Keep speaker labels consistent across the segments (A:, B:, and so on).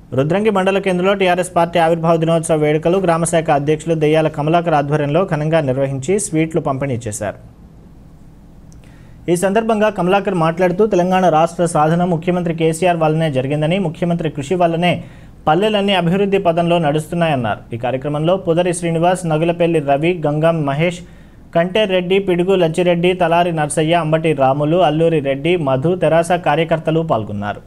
A: రుద్రంగి మండల కేంద్రంలో TRS party ఆవిర్భావ దినోత్సవ వేడుకలు గ్రామశాఖ అధ్యక్షులు దెయ్యాల కమలాకర్ ఆధ్వర్యంలో ఘనంగా నిర్వహించి స్వీట్లు పంపిణీ చేశారు ఈ సందర్భంగా కమలాకర్ మాట్లాడుతూ తెలంగాణ రాష్ట్ర సాధన ముఖ్యమంత్రి కేసీఆర్ వల్లనే జరిగిందని ముఖ్యమంత్రి కృషి వల్లనే పల్లెలన్నీ అభివృద్ధి పదంలో నడుస్తున్నాయన్నారు ఈ కార్యక్రమంలో పుదరి శ్రీనివాస్ నగులపల్లి రవి గంగం మహేష్ కంటేర్ రెడ్డి పిడుగు లచ్చిరెడ్డి తలారి నర్సయ్య అంబటి రాములు అల్లూరి రెడ్డి మధు తెరాస కార్యకర్తలు పాల్గొన్నారు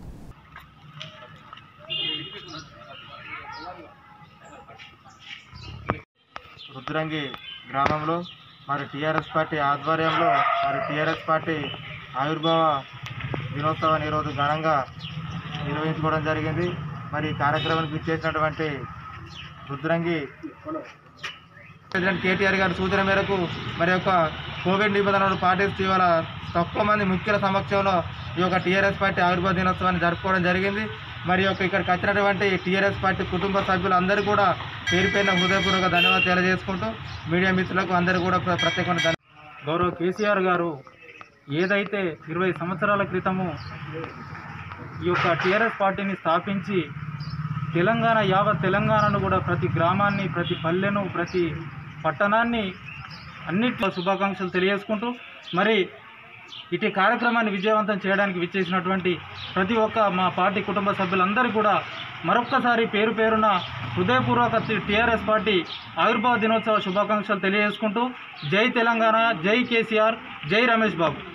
B: రుద్రంగి గ్రామంలో మరి టీఆర్ఎస్ పార్టీ ఆధ్వర్యంలో మరి టీఆర్ఎస్ పార్టీ ఆవిర్భావ దినోత్సవాన్ని ఈరోజు ఘనంగా నిర్వహించుకోవడం జరిగింది మరి ఈ కార్యక్రమానికి ఇచ్చేసినటువంటి రుద్రంగి ప్రెసిడెంట్ కేటీఆర్ గారి సూచన మేరకు మరి యొక్క కోవిడ్ నిబంధనలు పాటిస్తూ ఇవాళ తక్కువ మంది ముఖ్యుల సమక్షంలో ఈ యొక్క టీఆర్ఎస్ పార్టీ ఆవిర్భావ దినోత్సవాన్ని జరుపుకోవడం జరిగింది మరి యొక్క ఇక్కడికి వచ్చినటువంటి టీఆర్ఎస్ పార్టీ కుటుంబ సభ్యులందరూ కూడా పేరు పైన హృదయపూర్వక ధన్యవాదాలు తెలియజేసుకుంటూ మీడియా మిత్రులకు అందరూ కూడా ప్ర- ప్రత్యేకమైన ధన్య-
C: గౌరవ కేసీఆర్ గారు ఏదైతే ఇరవై సంవత్సరాల క్రితము ఈ యొక్క టీఆర్ఎస్ పార్టీని స్థాపించి తెలంగాణ యావత్ తెలంగాణను కూడా ప్రతి గ్రామాన్ని ప్రతి పల్లెను ప్రతి పట్టణాన్ని అన్నిట్లో శుభాకాంక్షలు తెలియజేసుకుంటూ మరి ఇటు కార్యక్రమాన్ని విజయవంతం చేయడానికి విచ్చేసినటువంటి ప్రతి ఒక్క మా పార్టీ కుటుంబ సభ్యులందరూ కూడా మరొక్కసారి పేరు పేరున హృదయపూర్వక టీఆర్ఎస్ పార్టీ ఆవిర్భావ దినోత్సవ శుభాకాంక్షలు తెలియజేసుకుంటూ జై తెలంగాణ జై కేసీఆర్ జై రమేష్ బాబు